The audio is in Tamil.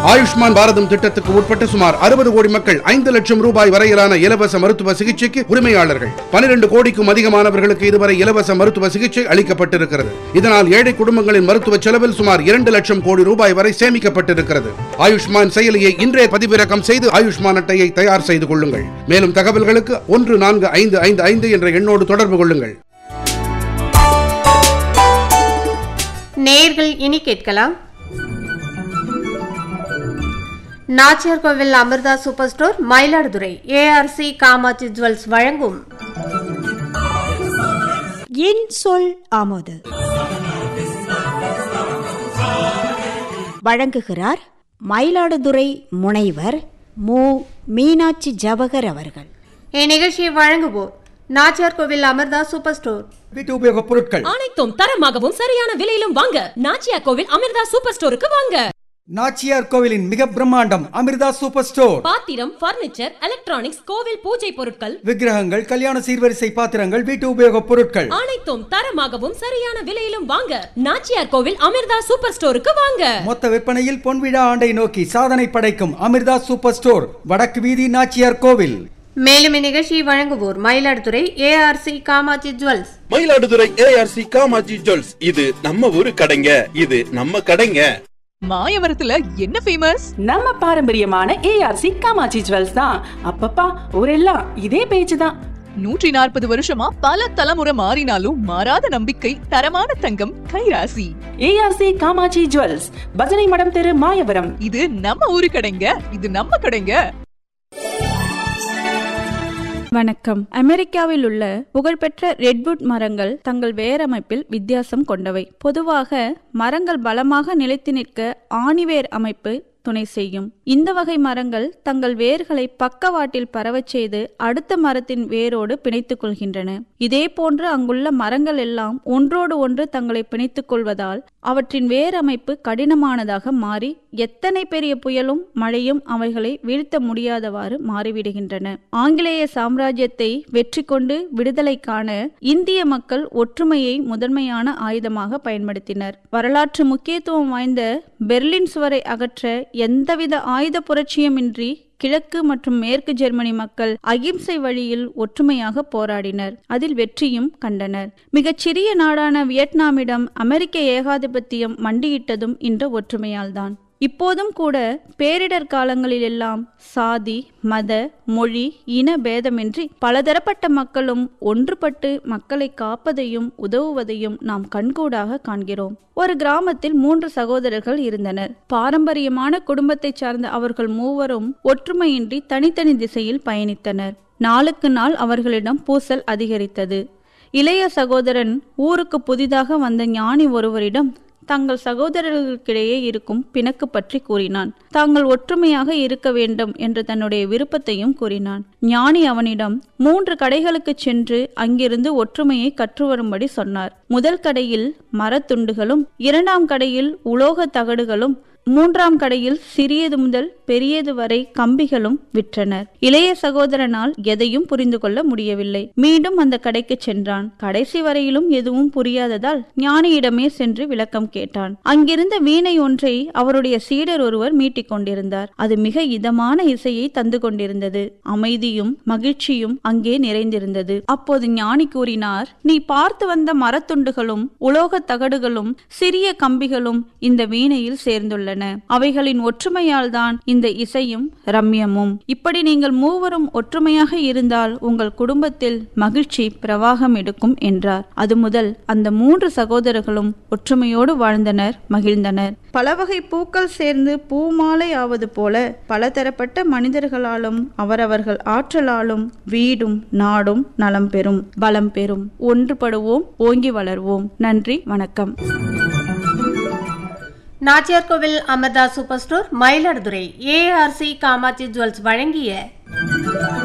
ஆயுஷ்மான் பாரதம் திட்டத்துக்கு உட்பட்ட சுமார் அறுபது கோடி மக்கள் ஐந்து லட்சம் ரூபாய் வரையிலான இலவச மருத்துவ சிகிச்சைக்கு உரிமையாளர்கள் பனிரெண்டு கோடிக்கும் அதிகமானவர்களுக்கு இதுவரை இலவச மருத்துவ சிகிச்சை அளிக்கப்பட்டிருக்கிறது இதனால் ஏழை குடும்பங்களின் மருத்துவ செலவில் சுமார் இரண்டு லட்சம் கோடி ரூபாய் வரை சேமிக்கப்பட்டிருக்கிறது ஆயுஷ்மான் செயலியை இன்றே பதிவிறக்கம் செய்து ஆயுஷ்மான் அட்டையை தயார் செய்து கொள்ளுங்கள் மேலும் தகவல்களுக்கு ஒன்று நான்கு ஐந்து ஐந்து ஐந்து என்ற எண்ணோடு தொடர்பு கொள்ளுங்கள் நேர்கள் இனி கேட்கலாம் Nachiyar Kovil Amirtha super store Mayiladuthurai ARC Kamatchi jewels வழங்கும் என் சொல் ஆமோது வழங்குகிறார் மயிலாடுதுறை முனைவர் மு மீனாட்சி ஜவகர் அவர்கள் இந்நிகழ்ச்சியை வழங்குவோர் நாச்சியார் கோவில் அமிர்தா சூப்பர் ஸ்டோர் வீட்டு உபயோகப் பொருட்கள் அனைத்தும் தரமாகவும் சரியான விலையிலும் வாங்க நாச்சியா கோவில் அமிர்தா சூப்பர் ஸ்டோருக்கு வாங்க நாச்சியார் கோவிலின் மிக பிரம்மாண்டம் அமிர்தா சூப்பர் ஸ்டோர் பாத்திரம் பர்னிச்சர் எலக்ட்ரானிக்ஸ் கோவில் பூஜை பொருட்கள் விக்கிரகங்கள் கல்யாண சீர்வரிசை பாத்திரங்கள் வீட்டு உபயோகப் பொருட்கள் அனைத்தும் தரமாகவும் சரியான விலையிலும் வாங்க நாச்சியார் கோவில் அமிர்தா சூப்பர் ஸ்டோருக்கு வாங்க மொத்த விற்பனையில் பொன்விழா ஆண்டை நோக்கி சாதனை படைக்கும் அமிர்தா சூப்பர் ஸ்டோர் வடக்கு வீதி நாச்சியார் கோவில் மேலும் இந்நிகழ்ச்சியை வழங்குவோர் Mayiladuthurai ARC Kamatchi jewels Mayiladuthurai ARC Kamatchi jewels இது நம்ம ஊரு கடைங்க இது நம்ம கடைங்க மாயவரத்துல என்ன ஃபேமஸ் நம்ம பாரம்பரியமான ஏஆர்சி காமாட்சி ஜுவல்ஸ் தான் அப்பப்பா ஊரெல்லாம் இதே பேச்சு தான் நூற்றி நாற்பது வருஷமா பல தலைமுறை மாறினாலும் மாறாத நம்பிக்கை தரமான தங்கம் கைராசி ஏஆர்சி காமாட்சி ஜுவல்ஸ் பஜனை மடம் தெரு மாயவரம் இது நம்ம ஊரு கடைங்க இது நம்ம கடைங்க வணக்கம் அமெரிக்காவில் உள்ள புகழ்பெற்ற ரெட்வுட் மரங்கள் தங்கள் வேரமைப்பில் வித்தியாசம் கொண்டவை பொதுவாக மரங்கள் பலமாக நிலைத்து நிற்க ஆணிவேர் அமைப்பு துணை செய்யும் இந்த வகை மரங்கள் தங்கள் வேர்களை பக்கவாட்டில் பரவச் செய்து அடுத்த மரத்தின் வேரோடு பிணைத்துக் கொள்கின்றன இதே போன்று அங்குள்ள மரங்கள் எல்லாம் ஒன்றோடு ஒன்று தங்களை பிணைத்துக் கொள்வதால் அவற்றின் வேர் அமைப்பு கடினமானதாக மாறி எத்தனை பெரிய புயலும் மழையும் அவைகளை வீழ்த்த முடியாதவாறு மாறிவிடுகின்றன ஆங்கிலேய சாம்ராஜ்யத்தை வெற்றி கொண்டு விடுதலை காண இந்திய மக்கள் ஒற்றுமையை முதன்மையான ஆயுதமாக பயன்படுத்தினர் வரலாற்று முக்கியத்துவம் வாய்ந்த பெர்லின் சுவரை அகற்ற எந்தவித ஆயுத புரட்சியுமின்றி கிழக்கு மற்றும் மேற்கு ஜெர்மனி மக்கள் அகிம்சை வழியில் ஒற்றுமையாக போராடினர் அதில் வெற்றியும் கண்டனர் மிகச்சிறிய நாடான வியட்நாமிடம் அமெரிக்க ஏகாதிபத்தியம் மண்டியிட்டதும் இந்த ஒற்றுமையால்தான் இப்போதும் கூட பேரிடர் காலங்களில் எல்லாம் சாதி மத மொழி இன பேதமின்றி பலதரப்பட்ட மக்களும் ஒன்றுபட்டு மக்களை காப்பதையும் உதவுவதையும் நாம் கண்கூடாக காண்கிறோம் ஒரு கிராமத்தில் மூன்று சகோதரர்கள் இருந்தனர் பாரம்பரியமான குடும்பத்தைச் சார்ந்த அவர்கள் மூவரும் ஒற்றுமையின்றி தனித்தனி திசையில் பயணித்தனர் நாளுக்கு நாள் அவர்களிடம் பூசல் அதிகரித்தது இளைய சகோதரன் ஊருக்கு புதிதாக வந்த ஞானி ஒருவரிடம் தங்கள் சகோதரர்களுக்கிடையே இருக்கும் பிணக்கு பற்றி கூறினான் தாங்கள் ஒற்றுமையாக இருக்க வேண்டும் என்ற தன்னுடைய விருப்பத்தையும் கூறினான் ஞானி அவனிடம் மூன்று கடைகளுக்கு சென்று அங்கிருந்து ஒற்றுமையை கற்று வரும்படி சொன்னார் முதல் கடையில் மரத்துண்டுகளும் இரண்டாம் கடையில் உலோக தகடுகளும் மூன்றாம் கடையில் சிறியது முதல் பெரியது வரை கம்பிகளும் விற்றனர் இளைய சகோதரனால் எதையும் புரிந்து கொள்ள முடியவில்லை மீண்டும் அந்த கடைக்கு சென்றான் கடைசி வரையிலும் எதுவும் புரியாததால் ஞானியிடமே சென்று விளக்கம் கேட்டான் அங்கிருந்த வீணை ஒன்றை அவருடைய சீடர் ஒருவர் மீட்டிக் கொண்டிருந்தார் அது மிக இதமான இசையை தந்து கொண்டிருந்தது அமைதியும் மகிழ்ச்சியும் அங்கே நிறைந்திருந்தது அப்போது ஞானி கூறினார் நீ பார்த்து வந்த மரத்துண்டுகளும் உலோக தகடுகளும் சிறிய கம்பிகளும் இந்த வீணையில் சேர்ந்துள்ளன அவைகளின் ஒற்றுமையால் தான் இந்த இசையும் ரம்யமும் இப்படி நீங்கள் மூவரும் ஒற்றுமையாக இருந்தால் உங்கள் குடும்பத்தில் மகிழ்ச்சி பிரவாகம் எடுக்கும் என்றார் அது முதல் அந்த மூன்று சகோதரர்களும் ஒற்றுமையோடு வாழ்ந்தனர் மகிழ்ந்தனர் பல வகை பூக்கள் சேர்ந்து பூமாலை ஆவது போல பலதரப்பட்ட மனிதர்களாலும் அவரவர்கள் ஆற்றலாலும் வீடும் நாடும் நலம் பெறும் பலம் பெறும் ஒன்றுபடுவோம் ஓங்கி வளர்வோம் நன்றி வணக்கம் Nachiyar Kovil Amirtha super store Mayiladuthurai ARC Kamatchi jewels வழங்கிய